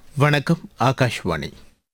வணக்கம் ஆகாஷ்வாணி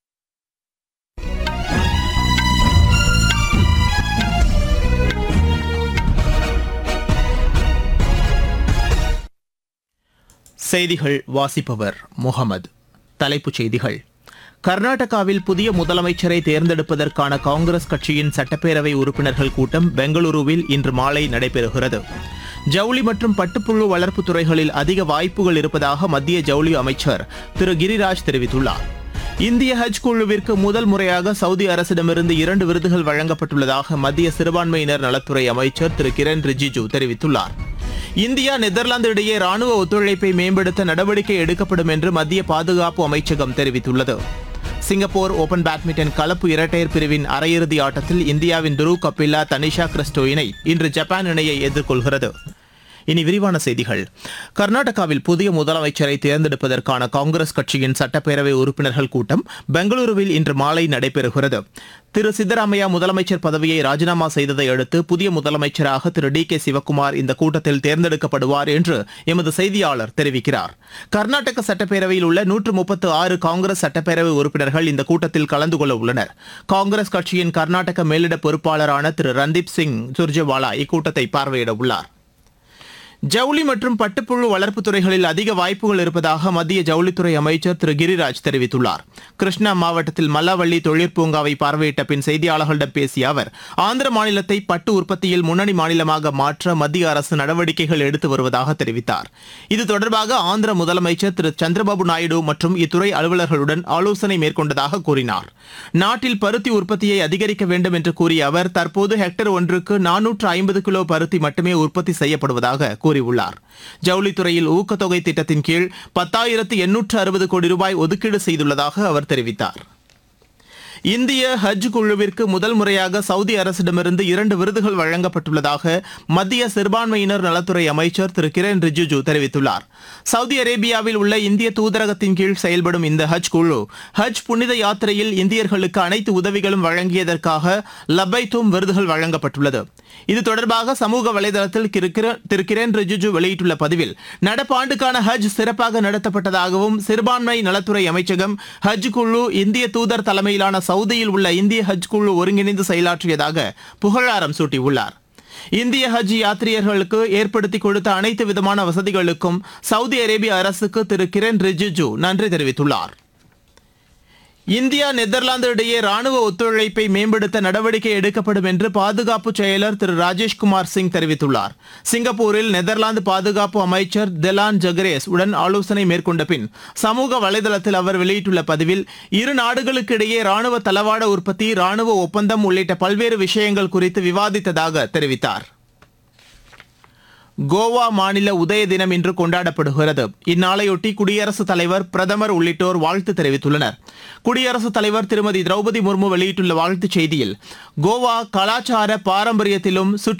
செய்திகள் வாசிப்பவர் முகமது தலைப்புச் செய்திகள் கர்நாடகாவில் புதிய முதலமைச்சரை தேர்ந்தெடுப்பதற்கான காங்கிரஸ் கட்சியின் சட்டப்பேரவை உறுப்பினர்கள் கூட்டம் பெங்களூருவில் இன்று மாலை நடைபெறுகிறது ஜவுளி மற்றும் பட்டுப்புழு வளர்ப்பு துறைகளில் அதிக வாய்ப்புகள் இருப்பதாக மத்திய ஜவுளி அமைச்சர் திரு கிரிராஜ் தெரிவித்துள்ளார் இந்திய ஹஜ் குழுவிற்கு முதல் முறையாக சவுதி அரசிடமிருந்து இரண்டு விருதுகள் வழங்கப்பட்டுள்ளதாக மத்திய சிறுபான்மையினர் நலத்துறை அமைச்சர் திரு கிரண் ரிஜிஜு தெரிவித்துள்ளார் இந்தியா நெதர்லாந்து இடையே ராணுவ ஒத்துழைப்பை மேம்படுத்த நடவடிக்கை எடுக்கப்படும் என்று மத்திய பாதுகாப்பு அமைச்சகம் தெரிவித்துள்ளது சிங்கப்பூர் ஓபன் பேட்மிண்டன் கலப்பு இரட்டையர் பிரிவின் அரையிறுதி ஆட்டத்தில் இந்தியாவின் துருவ் கபில்லா தனிஷா கிறிஸ்டோ இணை இன்று ஜப்பான் இணையை எதிர்கொள்கிறது இனி விரிவான செய்திகள் கர்நாடகாவில் புதிய முதலமைச்சரை தேர்ந்தெடுப்பதற்கான காங்கிரஸ் கட்சியின் சட்டப்பேரவை உறுப்பினர்கள் கூட்டம் பெங்களூருவில் இன்று மாலை நடைபெறுகிறது திரு சித்தராமையா முதலமைச்சர் பதவியை ராஜினாமா செய்ததை அடுத்து புதிய முதலமைச்சராக திரு டி கே சிவக்குமார் இந்த கூட்டத்தில் தேர்ந்தெடுக்கப்படுவார் என்று எமது செய்தியாளர் தெரிவிக்கிறார் கர்நாடக சட்டப்பேரவையில் உள்ள நூற்று முப்பத்து ஆறு காங்கிரஸ் சட்டப்பேரவை உறுப்பினர்கள் இந்த கூட்டத்தில் கலந்து கொள்ள உள்ளனர் காங்கிரஸ் கட்சியின் கர்நாடக மேலிட பொறுப்பாளரான திரு ரந்தீப் சிங் சுர்ஜேவாலா இக்கூட்டத்தை பார்வையிட உள்ளார் ஜவுளி மற்றும் பட்டுப்புழு வளர்ப்பு துறைகளில் அதிக வாய்ப்புகள் இருப்பதாக மத்திய ஜவுளித்துறை அமைச்சர் திரு கிரிராஜ் தெரிவித்துள்ளார் கிருஷ்ணா மாவட்டத்தில் மல்லாவள்ளி தொழிற்பூங்காவை பார்வையிட்ட பின் செய்தியாளர்களிடம் பேசிய அவர் ஆந்திர மாநிலத்தை பட்டு உற்பத்தியில் முன்னணி மாநிலமாக மாற்ற மத்திய அரசு நடவடிக்கைகள் எடுத்து வருவதாக தெரிவித்தார் இது தொடர்பாக ஆந்திர முதலமைச்சர் திரு சந்திரபாபு நாயுடு மற்றும் இத்துறை அலுவலர்களுடன் ஆலோசனை மேற்கொண்டதாக கூறினார் நாட்டில் பருத்தி உற்பத்தியை அதிகரிக்க வேண்டும் என்று கூறிய அவர் தற்போது ஹெக்டேர் ஒன்றுக்கு நானூற்று ஐம்பது கிலோ பருத்தி மட்டுமே உற்பத்தி செய்யப்படுவதாக கூறியுள்ளார் ஜவுளித்துறையில் ஊக்கத்தொகை திட்டத்தின் கீழ் பத்தாயிரத்து எண்ணூற்று அறுபது கோடி ரூபாய் ஒதுக்கீடு செய்துள்ளதாக அவர் தெரிவித்தார் இந்திய ஹஜ் குழுவிற்கு முதல் முறையாக சவுதி அரசிடமிருந்து இரண்டு விருதுகள் வழங்கப்பட்டுள்ளதாக மத்திய சிறுபான்மையினர் நலத்துறை அமைச்சர் திரு கிரண் ரிஜிஜு தெரிவித்துள்ளார் சவுதி அரேபியாவில் உள்ள இந்திய தூதரகத்தின் கீழ் செயல்படும் இந்த ஹஜ் குழு ஹஜ் புனித யாத்திரையில் இந்தியர்களுக்கு அனைத்து உதவிகளும் வழங்கியதற்காக லபைத்தும் விருதுகள் வழங்கப்பட்டுள்ளது இது தொடர்பாக சமூக வலைதளத்தில் திரு கிர- திரு கிரண் ரிஜிஜு வெளியிட்டுள்ள பதிவில் நடப்பாண்டுக்கான ஹஜ் சிறப்பாக நடத்தப்பட்டதாகவும் சிறுபான்மை நலத்துறை அமைச்சகம் ஹஜ் குழு இந்திய தூதர் தலைமையிலான சவுதியில் உள்ள இந்திய ஹஜ் குழு ஒருங்கிணைந்து செயலாற்றியதாக புகழாரம் சூட்டியுள்ளார் இந்திய ஹஜ் யாத்ரீகர்களுக்கு ஏற்படுத்தி கொடுத்த அனைத்து விதமான வசதிகளுக்கும் சவுதி அரேபிய அரசுக்கு திரு கிரண் ரிஜிஜு நன்றி தெரிவித்துள்ளார் இந்தியா நெதர்லாந்து இடையே ராணுவ ஒத்துழைப்பை மேம்படுத்த நடவடிக்கை எடுக்கப்படும் என்று பாதுகாப்பு செயலர் திரு ராஜேஷ்குமார் சிங் தெரிவித்துள்ளார் சிங்கப்பூரில் நெதர்லாந்து பாதுகாப்பு அமைச்சர் தெலான் ஜகரேஸ் உடன் ஆலோசனை மேற்கொண்ட பின் சமூக வலைதளத்தில் அவர் வெளியிட்டுள்ள பதிவில் இரு நாடுகளுக்கு இடையே ராணுவ தளவாட உற்பத்தி ராணுவ ஒப்பந்தம் உள்ளிட்ட பல்வேறு விஷயங்கள் குறித்து விவாதித்ததாக தெரிவித்தார் கோவா மாநில உதய தினம் இன்று கொண்டாடப்படுகிறது இந்நாளையொட்டி குடியரசுத் தலைவர் பிரதமர் உள்ளிட்டோர் வாழ்த்து தெரிவித்துள்ளனர் குடியரசுத் தலைவர் திருமதி திரௌபதி முர்மு வெளியிட்டுள்ள வாழ்த்துச் செய்தியில் கோவா கலாச்சார பாரம்பரியத்திலும் சுற்று